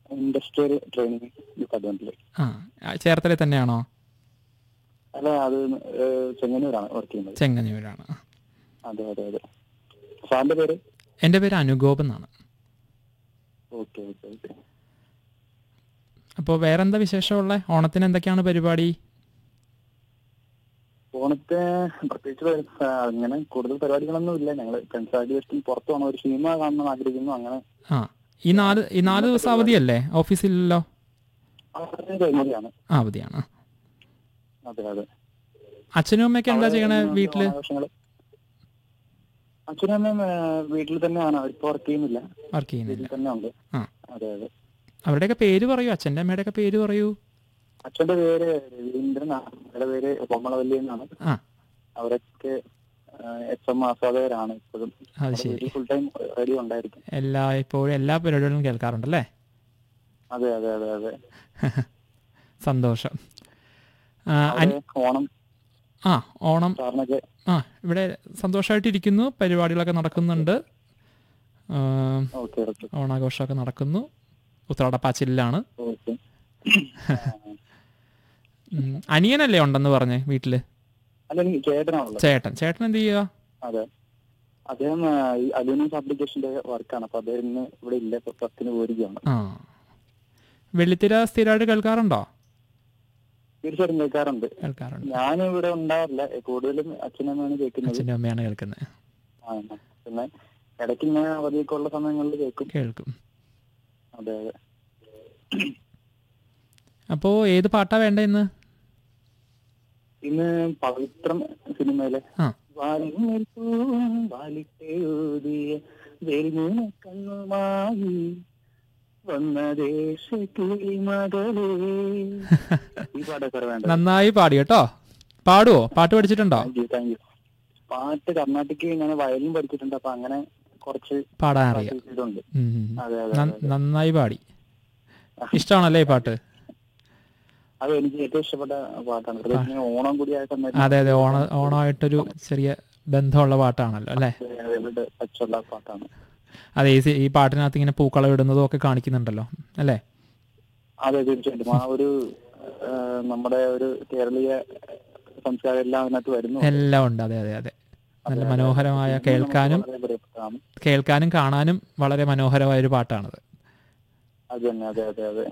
Industrial training ഡിപ്പാർട്ട്മെന്റിൽ ആ ചേർത്തല തന്നെയാണോ അല്ല അത് ഏഹ്, ചെങ്ങന്നൂരാണ് വർക്ക് ചെയ്യുന്നത് ചെങ്ങന്നൂരാണ് അതെ അതെ അതെ സാറിന്റെ പേര് എൻ്റെ പേര് അനുഗോപ് എന്നാണ് ഓക്കെ ഓക്കെ ഓക്കെ അപ്പോൾ വേറെന്താ വിശേഷമുള്ളത് ഓണത്തിന് എന്തൊക്കെയാണ് പരിപാടി ഓണത്തെ പ്രത്യേകിച്ച് പരി- ആ, അങ്ങനെ കൂടുതൽ പരിപാടികളൊന്നും ഇല്ല ഞങ്ങൾ ഫ്രണ്ട്സായിട്ട് ജസ്റ്റ് പുറത്ത് പോകണം ഒരു സിനിമ കാണണം ആഗ്രഹിക്കുന്നു അങ്ങനെ ആ ഈ നാല് ഈ നാല് ദിവസം അവധിയല്ലേ ഓഫീസിലല്ലോ അത്രയും കഴിഞ്ഞതാണ് ആ അവധിയാണ് അതെ അതെ അച്ഛനും അമ്മയൊക്കെ എന്താ ചെയ്യണേ അവിടെ വീട്ടില് ഓണാഘോഷങ്ങള് അച്ഛനും അമ്മയും ആ, വീട്ടിൽ തന്നെയാണ് അവരിപ്പോ വർക്ക് ചെയ്യുന്നില്ല വർക്ക് ചെയ്യുന്നില്ല വീട്ടിൽ തന്നെ ഉണ്ട് ആ. അതെ അതെ അവരുടെയൊക്കെ പേര് പറയൂ അച്ഛൻ്റെ അമ്മയുടെയൊക്കെ പേര് പറയൂ അച്ഛന്റെ പേര് രവീന്ദ്രൻ അമ്മയുടെ പേര് പൊമ്മളവല്ലി എന്നാണ് ആ അവരൊക്കെ എച്ച് എം ആസ്വാദകരാണ് ഇപ്പോഴും അത് ശരി വീട്ടിൽ ഫുൾ ടൈം റേഡിയോ ഉണ്ടായിരിക്കും എല്ലാ ഇപ്പോഴും എല്ലാ പരിപാടികളും കേൾക്കാറുണ്ടല്ലേ അതെ അതെ അതെ അതെ സന്തോഷം ആ, അവിടെ അനി- ഓണം ആ ഓണം സാറിനൊക്കെ ആ ഇവിടെ സന്തോഷമായിട്ടിരിക്കുന്നു പരിപാടികളൊക്കെ നടക്കുന്നുണ്ട് ആ, ഓക്കെ ഓക്കെ ഓണാഘോഷമൊക്കെ നടക്കുന്നു ഉത്രാടപ്പാച്ചിലാണ് ഓക്കെ ഉം. അനിയനല്ലേ ഉണ്ടെന്ന് പറഞ്ഞേ വീട്ടില് അല്ല എനിക്ക് ചേട്ടനാണുള്ളത് ചേട്ടൻ ചേട്ടൻ എന്ത് ചെയ്യുക അതെ അദ്ദേഹം ആ, ഈ അലൂമിനിയം ആപ്ലിക്കേഷന്റെ വർക്കാണ് അപ്പൊ അദ്ദേഹം ഇന്ന് ഇവിടെ ഇല്ല ഇപ്പൊ പത്തിന് പോരുകയാണ് ആ വെള്ളിത്തിര സ്ഥിരമായിട്ട് കേൾക്കാറുണ്ടോ തീർച്ചയായിട്ടും കേൾക്കാറുണ്ട് കേൾക്കാറുണ്ട് ഞാൻ ഇവിടെ ഉണ്ടാവില്ല കൂടുതലും അച്ഛനമ്മയാണ് കേൾക്കുന്നത് അച്ഛൻ്റെ അമ്മയാണ് കേൾക്കുന്നത് ആ, പിന്നെ ഇടയ്ക്ക് ഇങ്ങനെ അവധിയൊക്കെ ഉള്ള സമയങ്ങളിൽ കേൾക്കും കേൾക്കും അതെ അതെ അപ്പോൾ ഏത് പാട്ടാ വേണ്ട ഇന്ന് ഇന്ന് പവിത്രം സിനിമയിലെ ആ വാലിൽ പൂവും വാലിട്ടെഴുതിയ വെൽമൂന കണ്ണുമായി വന്ന ദേശ കിളിമകളേ ഈ പാട്ടൊക്കെ വേണ്ട നന്നായി പാടി കേട്ടോ പാടുവോ പാട്ട് പഠിച്ചിട്ടുണ്ടോ താങ്ക് യു താങ്ക് യു പാട്ട് കർണാട്ടിക് ഞാൻ വയലിൻ പഠിച്ചിട്ടുണ്ട് അപ്പൊ അങ്ങനെ കുറച്ച് പാടാൻ അറിയാം പ്രാക്ടീസ് ചെയ്തിട്ടുണ്ട് ഉം, ഉം. അതെ അതെ നന്ന- നന്നായി പാടി ഇഷ്ടമാണല്ലേ ഈ പാട്ട് അത് എനിക്ക് ഏറ്റവും ഇഷ്ടപ്പെട്ട പാട്ടാണ് പ്രത്യേകിച്ച് ഇങ്ങനെ ഓണം കൂടി ആയ സമയത്ത് അതെ അതെ ഓണ ഓണമായിട്ടൊരു ചെറിയ ബന്ധമുള്ള പാട്ടാണല്ലോ അല്ലേ അവരുടെ ടച്ചുള്ള പാട്ടാണ് അതെ ഈ സി- ഈ പാട്ടിനകത്ത് ഇങ്ങനെ പൂക്കളം ഇടുന്നതും ഒക്കെ കാണിക്കുന്നുണ്ടല്ലോ അല്ലേ അതെ തീർച്ചയായിട്ടും ആ ഒരു ആ, നമ്മുടെ ഒരു കേരളീയ സംസ്കാരം എല്ലാം അതിനകത്ത് വരുന്നു എല്ലാം ഉണ്ട് അതെ അതെ അതെ നല്ല മനോഹരമായ കേൾക്കാനും വളരെ പ്രിയപ്പെട്ടതാണ് കേൾക്കാനും കാണാനും വളരെ മനോഹരമായ ഒരു പാട്ടാണത് അത് തന്നെ അതെ അതെ അതെ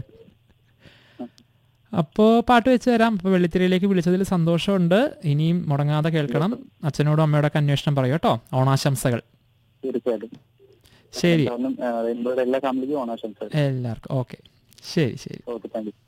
അപ്പോൾ പാട്ട് വെച്ച് തരാം അപ്പോൾ വെള്ളിത്തിരയിലേക്ക് വിളിച്ചതിൽ സന്തോഷമുണ്ട് ഇനിയും മുടങ്ങാതെ കേൾക്കണം അച്ഛനോടും അമ്മയോടൊക്കെ അന്വേഷണം പറയൂ കേട്ടോ ഓണാശംസകൾ തീർച്ചയായിട്ടും ശരി കാരണം റെയിൻബോയുടെ എല്ലാ ഫാമിലിക്കും ഓണാശംസകൾ എല്ലാവർക്കും ഓക്കെ ശരി ശരി ഓക്കെ താങ്ക് യു